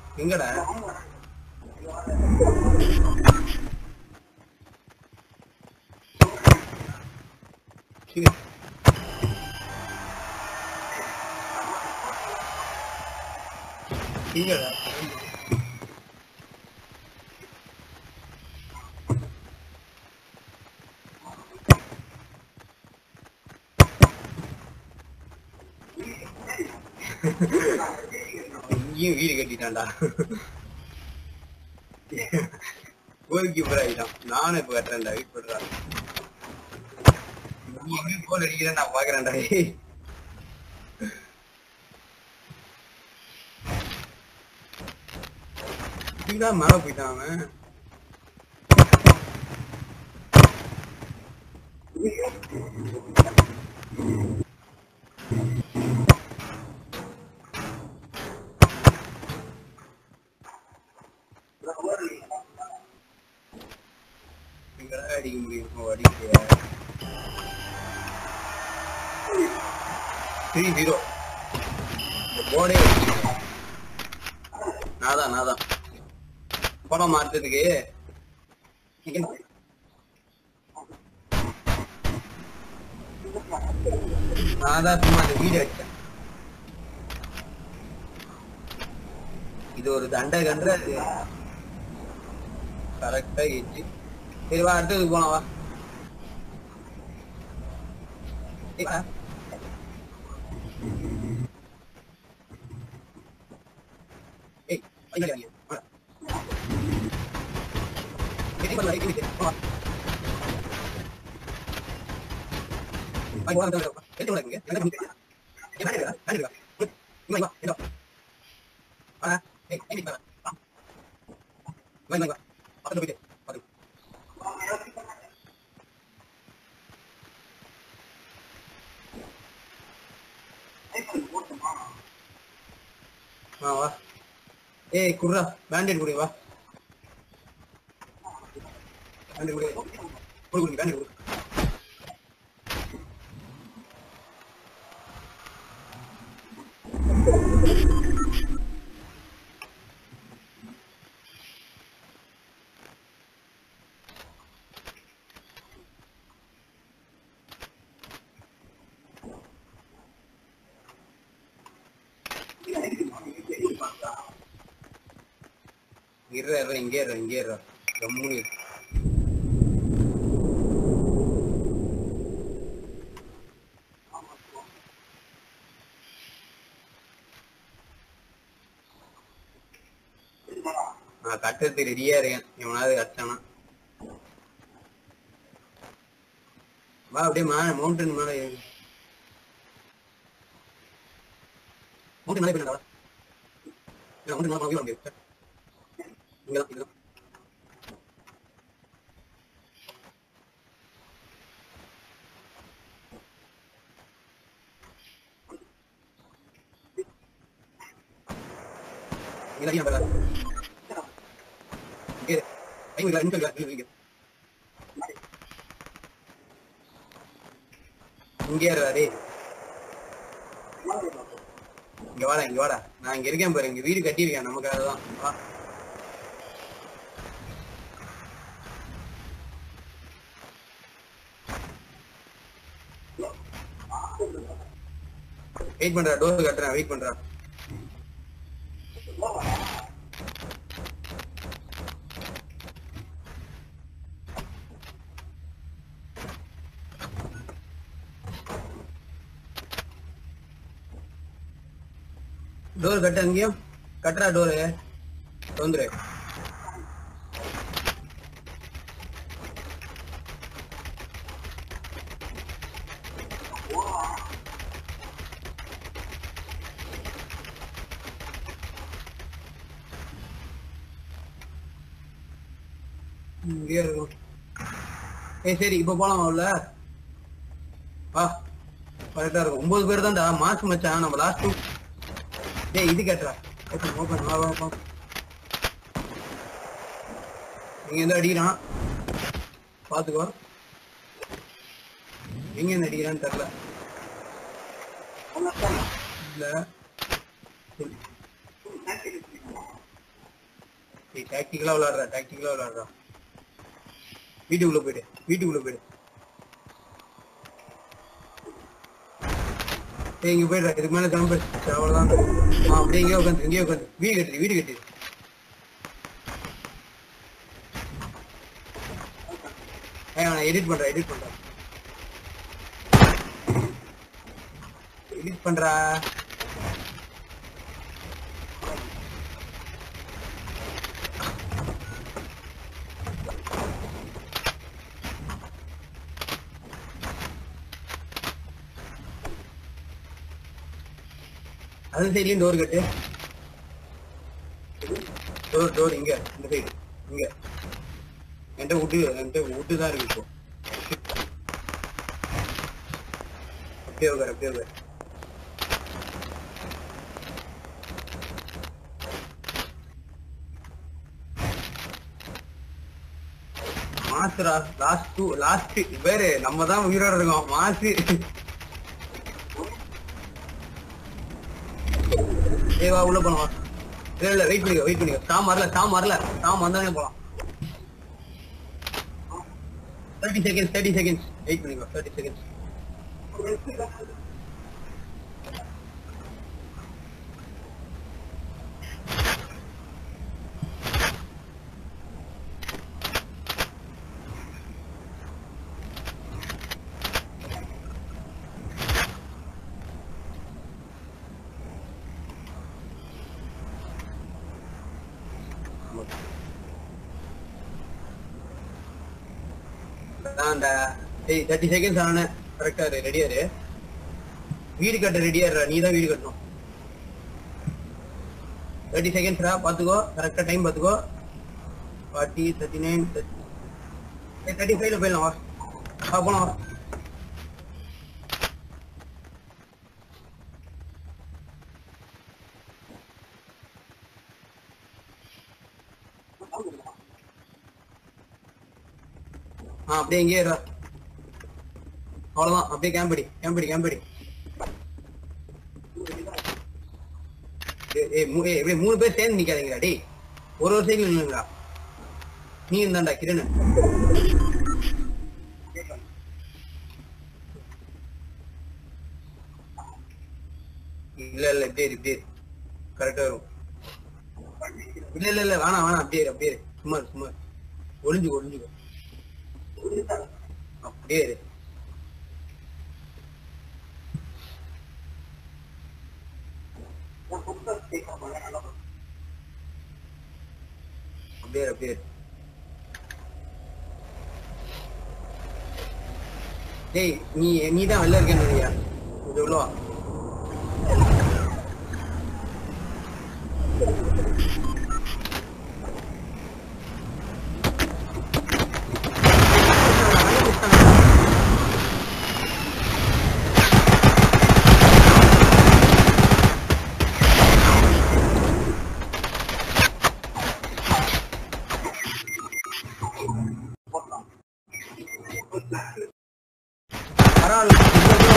எங்கடா சரி. எங்கடா இங்கேயும் வீடு கட்டிட்டான்டா கோல் கீப்பர் ஆகிட்டான் நானும் இப்ப கட்டுறேன்டா வெயிட் பண்றா நீ எங்க கோல் அடிக்கிறேன் நான் பாக்குறேன்டா ஏய். இதுதான் மேல போயிட்டான் அவன் எங்கடா அடிக்க முடியும் ஓ, அடிக்கலையா த்ரீ ஜீரோ போர்டே நாதான் நாதான் படம் மாற்றதுக்கு நான் தான் சும்மா அந்த வீடு அடிச்சேன் இது ஒரு தண்டை கன்ற கரெக்டா ஏச்சு சரி வா அடுத்ததுக்கு போலாம் வா ஏய், வா. ஏய், வைங்க, வைங்க. வா. ஏய், பண்ணு, வைக்க, வைக்க. வா. வாங்க, வாங்க, வாங்க, வாங்க. எடுத்து விடாதீங்க. எனக்கு முன்னாடி. ஏய், மேலே இருக்கா? மேலே இருக்கா? ம், இங்க வா, இங்க வா. வாடா. ஏய், ஏய், வா. வா. வா, இங்க வா. பக்கத்துல போயிட்டு. பக்கத்துல. ஆ வா ஏய் குர்ரா பேண்டேட் குடி வா பேண்டேட் குடி குடு குடு பேண்டேட் குடு இருற இருற இங்கே இருற இங்கே இருற கம்முனு இரு. நான் கட்டுறதுக்கு ரெடியா இருக்கேன் எவனாவது கட்டானா வா அப்படியே மா மவுண்டன் மேல ஏறு மவுண்டன் மேலே போயிடா மவுண்டன் மேலே போக முடியாது இங்கதான் இங்கதான் இங்க அடிக்க பரவாயில்ல இங்கே இரு. கை வைக்கல, நிமிஷம் வைக்கல, நிமிஷம் வைக்கல. இங்கே இருடா டேய் இங்க வாடா இங்க வாடா நான் இங்க இருக்கேன் பாரு இங்க வீடு கட்டியிருக்கேன் நமக்காக தான் வா வெயிட் பண்றா டோர் கட்டுறேன் வெயிட் பண்றா டோர் கட்டு அங்கேயும் கட்டுறா டோரு தொந்துரு இங்கே இருக்கும் ஏய் சரி இப்ப போலாம் உள்ள வா கரெக்டா இருக்கும் ஒன்பது பேர் தான்டா மாசு மச்சான் நம்ம லாஸ்ட் டேய் இது கேட்டுறா ஓப்பன் ஓப்பன் வா வா வா இங்க இருந்து அடிக்கிறான் பாத்துக்கோ எங்க இருந்து அடிக்கிறான்னு தெரியல இல்ல நீ டாக்டிக்கலா விளையாடுறா டாக்டிக்கலா விளையாடுறா வீட்டுக்குள்ள போயிடு வீட்டுக்குள்ள போயிடு ஏய் இங்க போயிடுறா இதுக்கு மேல கிளம்பு சரி, அவ்வளவுதான் ஆ, அப்படியே இங்கே உட்காந்து இங்கே உட்காந்து வீடு கட்டுது வீடு கட்டுது ஏய் அவனை எடிட் பண்றா எடிட் பண்றா எடிட் பண்றா அது சைட்லயும் டோர் கட்டு டோர் டோர் இங்க இந்த சைடு இங்க என்கிட்ட உட்டு என்கிட்ட உட்டு தான் இருக்கு இப்போ அப்படியே உட்கார் அப்படியே உட்கார் மாசுரா லாஸ்ட் டூ லாஸ்ட் பேரு நம்ம தான் உயிரோட இருக்கோம் மாசு ஏய் வா உள்ள போலாம் வா இல்ல இல்ல வெயிட் பண்ணிக்கோ வெயிட் பண்ணிக்கோ ஸ்டாம் வரல ஸ்டாம் வரல ஸ்டாம் வந்தானே போலாம் thirty seconds thirty seconds wait பண்ணிக்கோ தேர்ட்டி செகண்ட்ஸ் அதான்டா ஏய் தேர்ட்டி செகண்ட்ஸ் ஆன கரெக்டா இரு ரெடியா இரு வீடு கட்ட ரெடியா இருடா நீ தான் வீடு கட்டணும் தேர்ட்டி செகண்ட்ஸ்டா பாத்துக்கோ கரெக்டா டைம் பாத்துக்கோ ஃபார்ட்டி தேர்ட்டி நைன் தேர்ட்டி ஃபைவ்ல போயிடலாம் வா வா போலாம் வா ஆ அப்படியே இங்கே இரு அவ்வளவுதான் அப்படியே கேம்படி கேம்படி கேம்படி ஏய், ஏய், மூ- ஏய், இப்படி மூணு பேர் சேர்ந்து நிக்காதீங்கடா டேய் ஒரு ஒரு சைக்கிள் நின்னுங்கடா நீ இருந்தாண்டா கிரண் இல்ல இல்ல இப்படியே இரு, இப்படியே கரெக்டா வரும் இல்ல இல்ல இல்ல வேணாம் வேணாம் அப்படியே இரு, அப்படியே இரு. சும்மா இரு, சும்மா இரு. ஒளிஞ்சுக்கோ ஒளிஞ்சுக்கோ அப்படியே இரு. அப்படியே இரு, அப்படியே இரு. டேய் நீ நீ தான் வெளில இருக்கேன்னு நினைக்கிறியா? இது உள்ள வா பரவாயில்ல